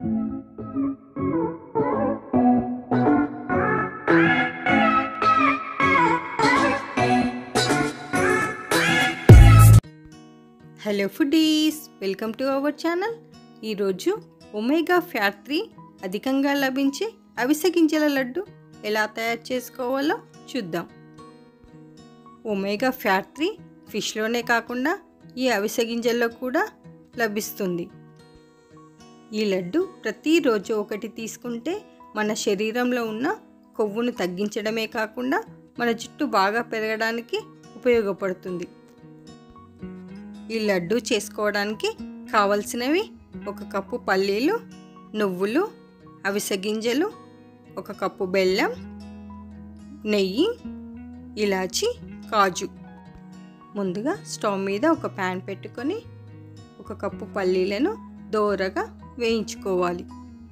hello foodies welcome to our channel ఈరోజు omega fat three అధికంగా లభించే అవిసె గింజల లడ్డు ఎలా తయారు చేసుకోవాలో చూద్దాం ఒమేగా ఫ్యాట్ త్రీ ఫిష్లోనే కాకుండా ఈ అవిసె గింజల్లో కూడా లభిస్తుంది ఈ లడ్డు ప్రతిరోజు ఒకటి తీసుకుంటే మన శరీరంలో ఉన్న కొవ్వును తగ్గించడమే కాకుండా మన జుట్టు బాగా పెరగడానికి ఉపయోగపడుతుంది ఈ లడ్డు చేసుకోవడానికి కావలసినవి ఒక కప్పు పల్లీలు నువ్వులు అవిసె గింజలు ఒక కప్పు బెల్లం నెయ్యి ఇలాచి కాజు ముందుగా స్టవ్ మీద ఒక ప్యాన్ పెట్టుకొని ఒక కప్పు పల్లీలను దోరగా వేయించుకోవాలి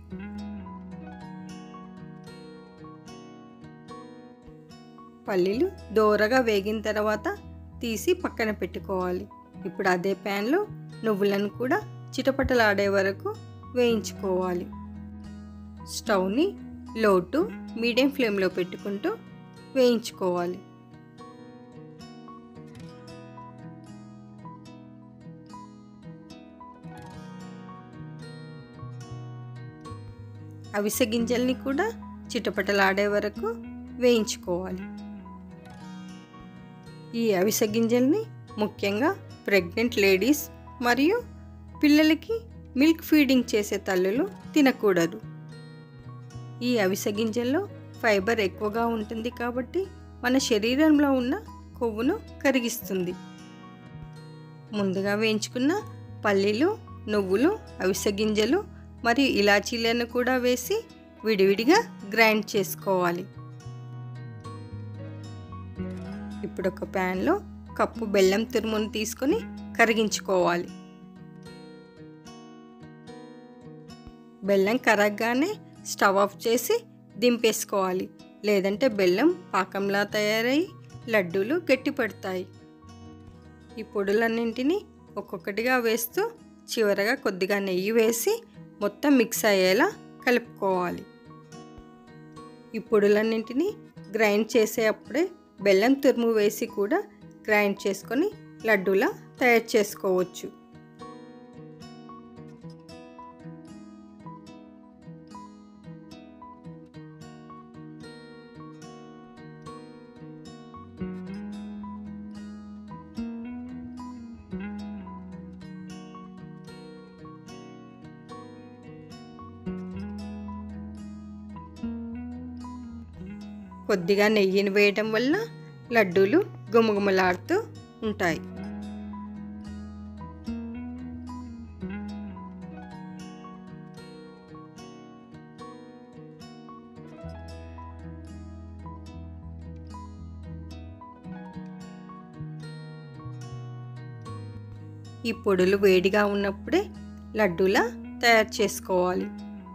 పల్లీలు దోరగా వేగిన తర్వాత తీసి పక్కన పెట్టుకోవాలి ఇప్పుడు అదే ప్యాన్లో నువ్వులను కూడా చిటపటలాడే వరకు వేయించుకోవాలి స్టవ్ని లో టు మీడియం ఫ్లేమ్లో పెట్టుకుంటూ వేయించుకోవాలి అవిసె గింజల్ని కూడా చిటపటలాడే వరకు వేయించుకోవాలి ఈ అవిసె గింజల్ని ముఖ్యంగా ప్రెగ్నెంట్ లేడీస్ మరియు పిల్లలకి మిల్క్ ఫీడింగ్ చేసే తల్లులు తినకూడదు ఈ అవిసె గింజల్లో ఫైబర్ ఎక్కువగా ఉంటుంది కాబట్టి మన శరీరంలో ఉన్న కొవ్వును కరిగిస్తుంది ముందుగా వేయించుకున్న పల్లీలు నువ్వులు అవిసె గింజలు మరియు ఇలాచీలను కూడా వేసి విడివిడిగా గ్రైండ్ చేసుకోవాలి ఇప్పుడు ఒక ప్యాన్లో కప్పు బెల్లం తురుమును తీసుకొని కరిగించుకోవాలి బెల్లం కరగగానే స్టవ్ ఆఫ్ చేసి దింపేసుకోవాలి లేదంటే బెల్లం పాకంలా తయారై లడ్డూలు గట్టిపడతాయి ఈ పొడులన్నింటినీ ఒక్కొక్కటిగా వేస్తూ చివరగా కొద్దిగా నెయ్యి వేసి మొత్తం మిక్స్ అయ్యేలా కలుపుకోవాలి ఈ పొడులన్నింటినీ గ్రైండ్ చేసేటప్పుడే బెల్లం తురుము వేసి కూడా గ్రైండ్ చేసుకొని లడ్డూలా తయారు చేసుకోవచ్చు కొద్దిగా నెయ్యిని వేయడం వల్ల లడ్డూలు గుమగుమలాడుతూ ఉంటాయి ఈ పొడులు వేడిగా ఉన్నప్పుడే లడ్డూలా తయారు చేసుకోవాలి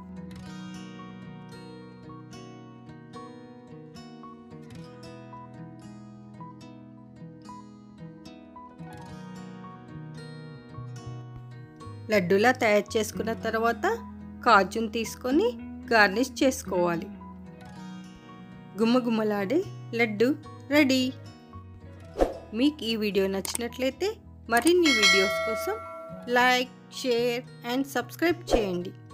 లడ్డూలా తయారు చేసుకున్న తర్వాత కాజును తీసుకొని గార్నిష్ చేసుకోవాలి గుమ్మగుమ్మలాడే లడ్డు రెడీ మీకు ఈ వీడియో నచ్చినట్లయితే మరిన్ని వీడియోస్ కోసం లైక్ షేర్ అండ్ సబ్స్క్రైబ్ చేయండి